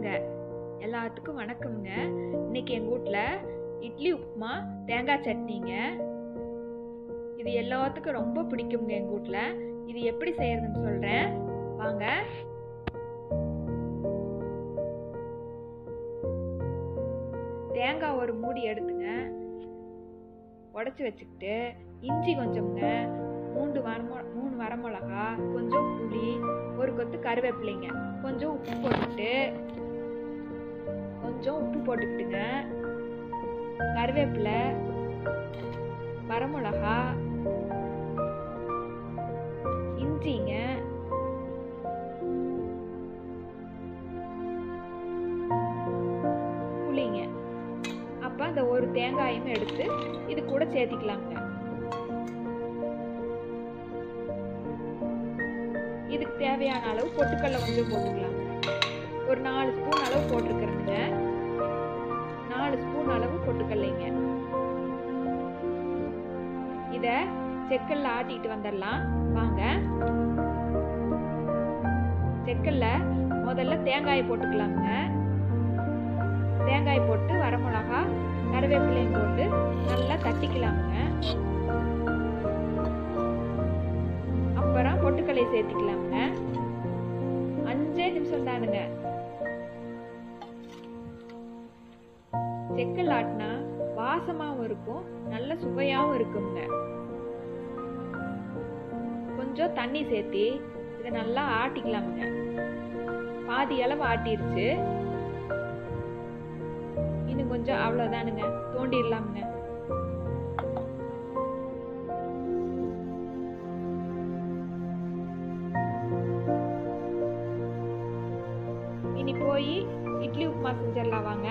வாங்க எல்லாத்துக்கும் வணக்கம்ங்க இன்னைக்கு எங்கள் வீட்டில் இட்லி உப்புமா தேங்காய் சட்னிங்க இது எல்லாத்துக்கும் ரொம்ப பிடிக்குங்க எங்கள் வீட்டில் இது எப்படி செய்யறதுன்னு சொல்கிறேன் வாங்க தேங்காய் ஒரு மூடி எடுத்துங்க உடச்சி வச்சுக்கிட்டு இஞ்சி கொஞ்சம்ங்க மூன்று வரமொ மூணு வரமிளகா கொஞ்சம் புளி ஒரு கொத்து கருவேப்பிலைங்க கொஞ்சம் உப்பு போட்டுக்கிட்டு கொஞ்சம் உப்பு போட்டுக்கிட்டுங்க கருவேப்பிலை வரமிளகா இஞ்சிங்க புளிங்க அப்போ அந்த ஒரு தேங்காயும் எடுத்து இது கூட சேர்த்திக்கலாங்க இதுக்கு தேவையான அளவு பொட்டுக்கடலை கொஞ்சம் போட்டுக்கலாங்க ஒரு நாலு ஸ்பூன் அளவு போட்டிருக்கிறேங்க நாலு ஸ்பூன் அளவு பொட்டுக்கடலைங்க இத செக்கல்ல ஆட்டிட்டு வந்துடலாம் வாங்க செக்கல்ல முதல்ல தேங்காய் போட்டுக்கலாங்க தேங்காய் போட்டு வரமிளகா கருவேப்பிலையும் போட்டு நல்லா தட்டிக்கலாங்க அப்புறம் பொட்டுக்கல்லையை சேர்த்திக்கலாங்க அஞ்சே நிமிஷம் தானுங்க செக்கல் ஆட்டினா வாசமாவும் இருக்கும் நல்ல சுவையாவும் இருக்குங்க கொஞ்சம் தண்ணி சேர்த்தி இதை நல்லா ஆட்டிக்கலாமுங்க பாதி அளவு ஆட்டிருச்சு இன்னும் கொஞ்சம் அவ்வளோதானுங்க தோண்டிடலாமுங்க இனி போய் இட்லி உப்புமா செஞ்சிடலாம் வாங்க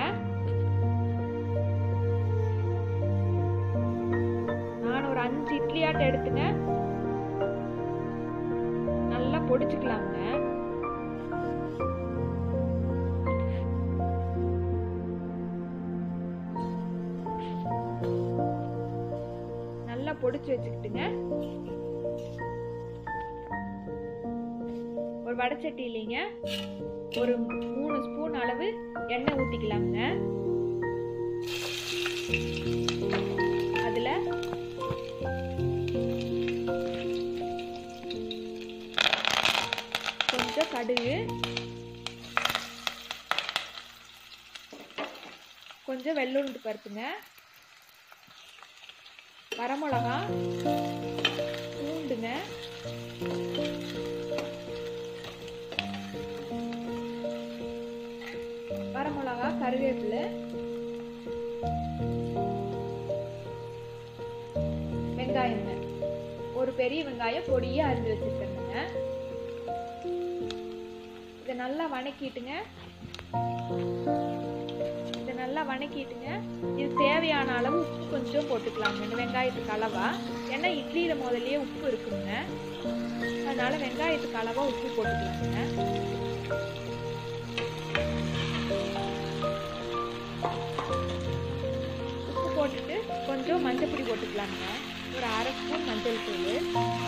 நான் ஒரு அஞ்சு இட்லி ஆட்டை எடுத்துங்க நல்லா பொடிச்சுக்கலாங்க நல்லா பொடிச்சு வச்சுக்கிட்டுங்க ஒரு வடச்சட்டியிலைங்க ஒரு மூணு ஸ்பூன் அளவு எண்ணெய் ஊற்றிக்கலாங்க அதில் கொஞ்சம் கடுகு கொஞ்சம் வெள்ளுண்டு பருப்புங்க வரமிளகா பூண்டுங்க வரமிளகா கருவேப்பிலை வெங்காயங்க ஒரு பெரிய வெங்காயம் பொடியாக அரிஞ்சு வச்சுருக்கேங்க இதை நல்லா வணக்கிட்டுங்க இதை நல்லா வணக்கிட்டுங்க இது தேவையான அளவு உப்பு கொஞ்சம் போட்டுக்கலாங்க இந்த வெங்காயத்துக்கு அளவா ஏன்னா இட்லியில் முதல்லயே உப்பு இருக்குங்க அதனால வெங்காயத்துக்கு அளவா உப்பு போட்டுக்கலாங்க உப்பு போட்டுட்டு கொஞ்சம் மஞ்சள் பொடி போட்டுக்கலாங்க ஒரு அரை ஸ்பூன் மஞ்சள் தூள்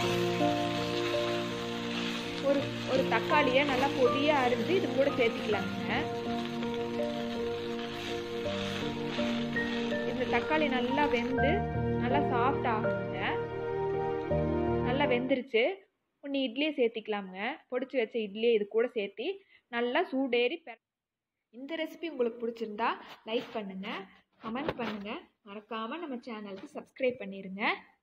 ஒரு ஒரு தக்காளியை நல்லா பொடியாக அரிஞ்சு இது கூட சேர்த்துக்கலாங்க இந்த தக்காளி நல்லா வெந்து நல்லா சாஃப்ட் ஆகுங்க நல்லா வெந்துருச்சு ஒன்று இட்லியை சேர்த்திக்கலாமுங்க பொடிச்சு வச்ச இட்லியை இது கூட சேர்த்தி நல்லா சூடேறி பெ இந்த ரெசிபி உங்களுக்கு பிடிச்சிருந்தா லைக் பண்ணுங்கள் கமெண்ட் பண்ணுங்கள் மறக்காமல் நம்ம சேனலுக்கு சப்ஸ்கிரைப் பண்ணிடுங்க